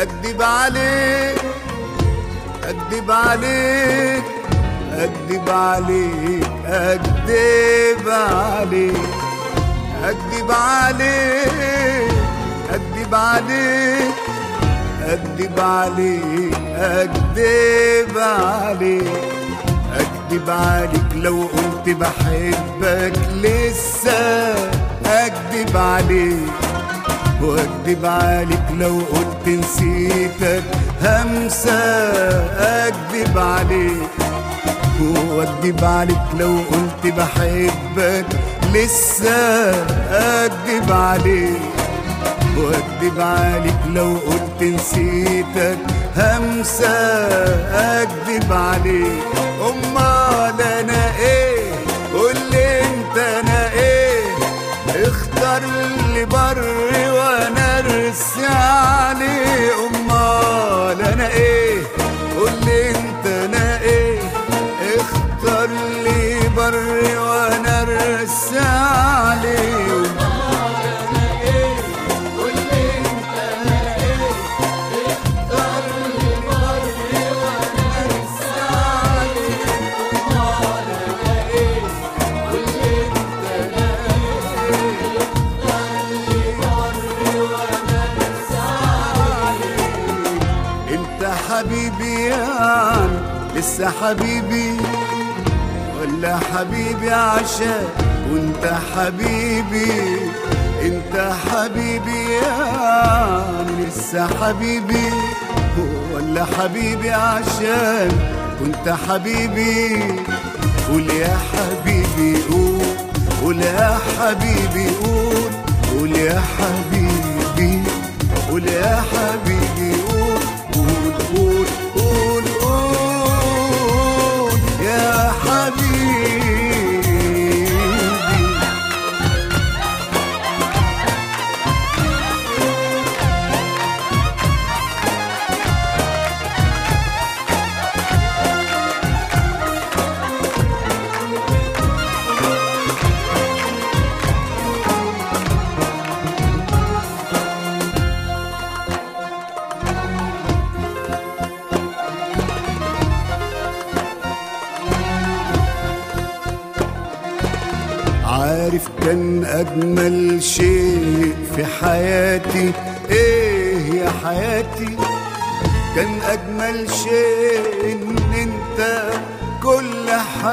اكدب عليك اكدب عليك اكدب عليك اكدب عليك اكدب عليك اكدب عليك اكدب عليك اكدب عليك اكدب عليك لو قلت بحبك لسه اكدب عليك واكدب عليك لو قلت نسيتك همسة اكدب عليك واكدب عليك لو قلت بحبك لسه اكدب عليك واكدب عليك لو قلت نسيتك همسة اكدب عليك امال انا ايه قول لي انت انا ايه اختار اللي بر وانا ارسي عليه امال انا ايه قول لي انت انا ايه اختار اللي بر وانا ارسي عليه انت حبيبي يعني لسه حبيبي ولا حبيبي عشان وانت حبيبي انت حبيبي يعني لسه حبيبي ولا حبيبي عشان كنت حبيبي قول يا حبيبي قول قول يا حبيبي قول قول يا حبيبي قول يا حبيبي قول قول قول قول قول يا حبيبي عارف كان أجمل شيء في حياتي إيه يا حياتي كان أجمل شيء إن أنت كل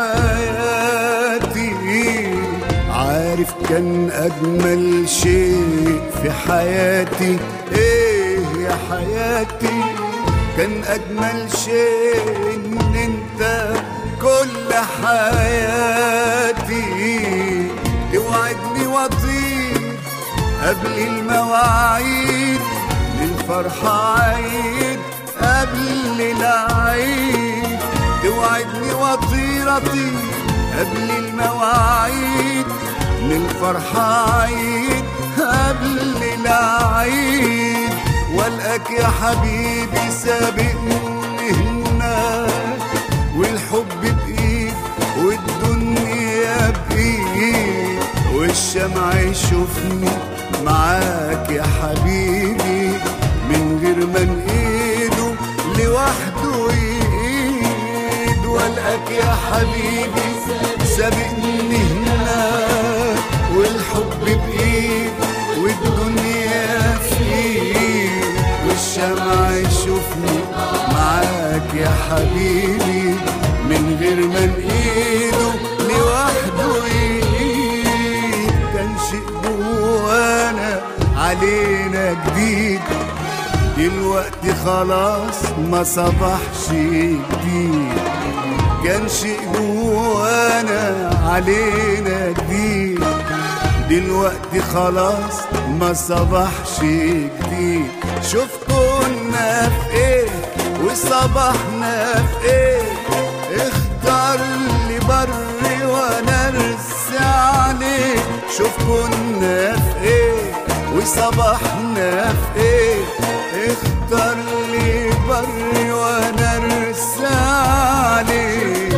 حياتي عارف كان أجمل شيء في حياتي إيه يا حياتي كان أجمل شيء إن أنت كل حياتي توعدني وطير قبل المواعيد للفرحة عيد قبل العيد توعدني وطير أطير قبل المواعيد للفرحة عيد قبل العيد والقاك يا حبيبي سابقني هناك والحب بإيد والدنيا بإيد والشمع يشوفني معاك يا حبيبي من غير ما نقيده لوحده يقيد والقاك يا حبيبي سابقني هناك والحب بإيد والدنيا في إيد والشمع يشوفني معاك يا حبيبي من غير ما نقيده لوحده يقيد كان شيء جوانا علينا جديد دلوقتي خلاص ما صبحش جديد كان شيء جوانا علينا جديد دلوقتي خلاص ما صبحش جديد شوف كنا في ايه وصبحنا في ايه اختار اللي بري وانا ارسي عليه شوف كنا في ايه وصبحنا في ايه اختار اللي بري وانا ارسي عليه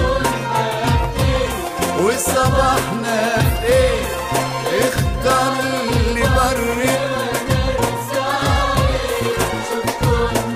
وصبحنا في ايه اختار اللي بري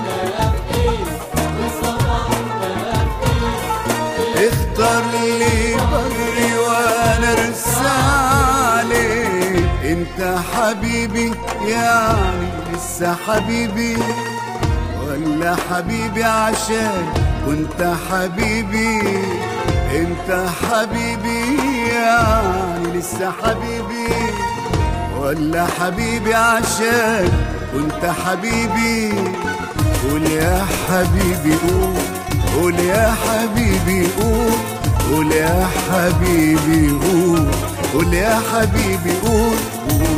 حبيبي يعني لسه حبيبي ولا حبيبي عشان كنت حبيبي انت حبيبي يعني لسه حبيبي ولا حبيبي عشان كنت حبيبي قول يا حبيبي قول قول يا حبيبي قول قول يا حبيبي قول قول يا حبيبي قول قول